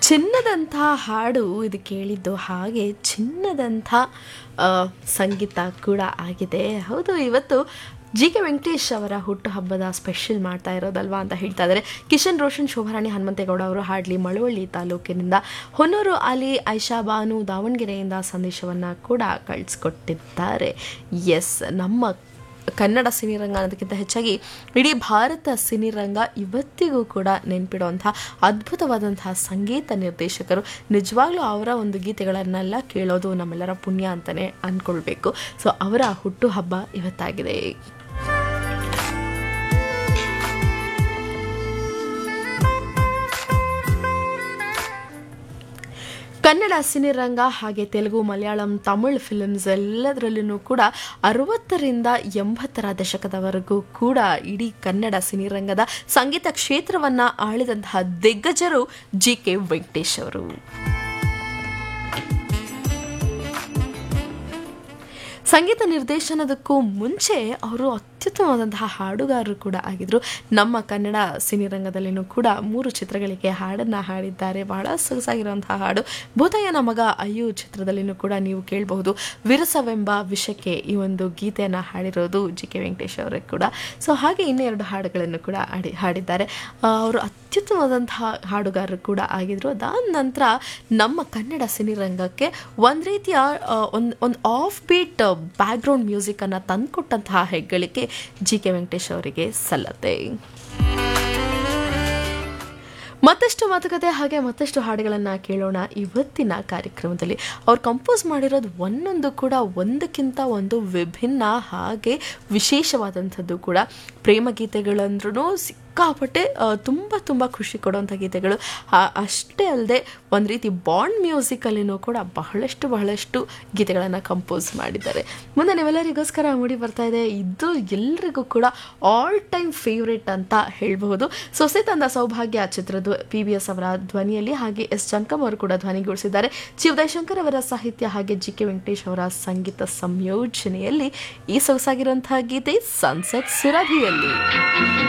ಚಿನ್ನದಂಥ ಹಾಡು ಇದು ಕೇಳಿದ್ದು ಹಾಗೆ ಚಿನ್ನದಂಥ ಆ, ಸಂಗೀತ ಕೂಡ ಆಗಿದೆ ಹೌದು ಇವತ್ತು ಜಿ ಕೆ ವೆಂಕಟೇಶ್ ಅವರ ಹುಟ್ಟುಹಬ್ಬದ ಸ್ಪೆಷಲ್ ಮಾಡ್ತಾ ಇರೋದಲ್ವಾ ಅಂತ ಹೇಳ್ತಾ ಇದ್ದಾರೆ ಕಿಶನ್ ರೋಷನ್ ಶೋಭಾರಾಣಿ ಹನುಮಂತೇಗೌಡ ಅವರು ಹಾಡ್ಲಿ ಮಳವಳ್ಳಿ ತಾಲೂಕಿನಿಂದ ಹೊನ್ನೂರು ಅಲಿ ಐಷಾ ಬಾನು ದಾವಣಗೆರೆಯಿಂದ ಸಂದೇಶವನ್ನು ಕೂಡ ಕಳಿಸ್ಕೊಟ್ಟಿದ್ದಾರೆ ಎಸ್ ನಮ್ಮ ಕನ್ನಡ ಸಿನಿರಂಗ ಅನ್ನೋದಕ್ಕಿಂತ ಹೆಚ್ಚಾಗಿ ಇಡೀ ಭಾರತ ಸಿನಿರಂಗ ಇವತ್ತಿಗೂ ಕೂಡ ನೆನ್ಪಿಡುವಂಥ ಅದ್ಭುತವಾದಂತಹ ಸಂಗೀತ ನಿರ್ದೇಶಕರು ನಿಜವಾಗ್ಲೂ ಅವರ ಒಂದು ಗೀತೆಗಳನ್ನೆಲ್ಲ ಕೇಳೋದು ನಮ್ಮೆಲ್ಲರ ಪುಣ್ಯ ಅಂತಲೇ ಅಂದ್ಕೊಳ್ಬೇಕು ಸೊ ಅವರ ಹುಟ್ಟುಹಬ್ಬ ಇವತ್ತಾಗಿದೆ ಕನ್ನಡ ಸಿನಿರಂಗ ಹಾಗೆ ತೆಲುಗು ಮಲಯಾಳಂ ತಮಿಳ್ ಫಿಲ್ಮ್ಸ್ ಎಲ್ಲದರಲ್ಲೂ ಕೂಡ ಅರವತ್ತರಿಂದ ಎಂಬತ್ತರ ದಶಕದವರೆಗೂ ಕೂಡ ಇಡೀ ಕನ್ನಡ ಸಿನಿರಂಗದ ಸಂಗೀತ ಕ್ಷೇತ್ರವನ್ನ ಆಳಿದಂತಹ ದಿಗ್ಗಜರು ಜಿ ಕೆ ವೆಂಕಟೇಶ್ ಅವರು ಸಂಗೀತ ನಿರ್ದೇಶನದಕ್ಕೂ ಮುಂಚೆ ಅವರು ಅತ್ಯುತ್ತಮವಾದಂತಹ ಹಾಡುಗಾರರು ಕೂಡ ಆಗಿದ್ರು ನಮ್ಮ ಕನ್ನಡ ಸಿನಿರಂಗದಲ್ಲಿನೂ ಕೂಡ ಮೂರು ಚಿತ್ರಗಳಿಗೆ ಹಾಡನ್ನು ಹಾಡಿದ್ದಾರೆ ಬಹಳ ಸೊಗಸಾಗಿರುವಂತಹ ಹಾಡು ಭೂತಯ್ಯನ ಮಗ ಅಯ್ಯು ಚಿತ್ರದಲ್ಲಿನೂ ಕೂಡ ನೀವು ಕೇಳಬಹುದು ವಿರಸವೆಂಬ ವಿಷಕ್ಕೆ ಈ ಒಂದು ಗೀತೆಯನ್ನು ಹಾಡಿರೋದು ಜಿ ಕೆ ವೆಂಕಟೇಶ್ ಅವರೇ ಕೂಡ ಸೊ ಹಾಗೆ ಇನ್ನೆರಡು ಹಾಡುಗಳನ್ನು ಕೂಡ ಹಾಡಿ ಹಾಡಿದ್ದಾರೆ ಆ, ಅವರು ಅತ್ಯುತ್ತಮವಾದಂತಹ ಹಾಡುಗಾರರು ಕೂಡ ಆಗಿದ್ರು ಅದಾದ ನಂತರ ನಮ್ಮ ಕನ್ನಡ ಸಿನಿರಂಗಕ್ಕೆ ಒಂದು ರೀತಿಯ ಒಂದು ಒಂದು ಆಫ್ ಬೀಟ್ ಬ್ಯಾಕ್ಗ್ರೌಂಡ್ ಮ್ಯೂಸಿಕನ್ನು ತಂದುಕೊಟ್ಟಂತಹ ಹೆಗ್ಗಳಿಕೆ ಜಿ ಕೆ ವೆಂಕಟೇಶ್ ಅವರಿಗೆ ಸಲ್ಲತ್ತೆ ಮತ್ತಷ್ಟು ಮಾತುಕತೆ ಹಾಗೆ ಮತ್ತಷ್ಟು ಹಾಡುಗಳನ್ನು ಕೇಳೋಣ ಇವತ್ತಿನ ಕಾರ್ಯಕ್ರಮದಲ್ಲಿ ಅವ್ರು ಕಂಪೋಸ್ ಮಾಡಿರೋದು ಒಂದೊಂದು ಕೂಡ ಒಂದಕ್ಕಿಂತ ಒಂದು ವಿಭಿನ್ನ ಹಾಗೆ ವಿಶೇಷವಾದಂಥದ್ದು ಕೂಡ ಪ್ರೇಮ ಗೀತೆಗಳಂದ್ರೂ ಸಿಕ್ಕಾಪಟ್ಟೆ ಆ, ತುಂಬ ತುಂಬ ಖುಷಿ ಕೊಡುವಂಥ ಗೀತೆಗಳು ಆ, ಅಷ್ಟೇ ಅಲ್ಲದೆ ಒಂದು ರೀತಿ ಬಾಂಡ್ ಮ್ಯೂಸಿಕಲ್ಲಿನೂ ಕೂಡ ಬಹಳಷ್ಟು ಬಹಳಷ್ಟು ಗೀತೆಗಳನ್ನು ಕಂಪೋಸ್ ಮಾಡಿದ್ದಾರೆ ಮುಂದೆ ನೀವೆಲ್ಲರಿಗೋಸ್ಕರ ಮೂಡಿ ಬರ್ತಾ ಇದೆ ಇದು ಎಲ್ರಿಗೂ ಕೂಡ ಆಲ್ ಟೈಮ್ ಫೇವ್ರೇಟ್ ಅಂತ ಹೇಳಬಹುದು ಸೊಸೆ ತಂದ ಸೌಭಾಗ್ಯ ಚಿತ್ರದ ಪಿ ಬಿ ಎಸ್ ಅವರ ಧ್ವನಿಯಲ್ಲಿ ಹಾಗೆ ಎಸ್ ಚನ್ಕಮ್ ಅವರು ಕೂಡ ಧ್ವನಿಗೂಡಿಸಿದ್ದಾರೆ ಜಿ ಉದಯಶಂಕರ್ ಅವರ ಸಾಹಿತ್ಯ ಹಾಗೆ ಜಿ ಕೆ ವೆಂಕಟೇಶ್ ಅವರ ಸಂಗೀತ ಸಂಯೋಜನೆಯಲ್ಲಿ ಈ ಸೊಗಸಾಗಿರುವಂತಹ ಗೀತೆ ಸನ್ಸೆಟ್ ಸುರಭಿಯಲ್ಲಿ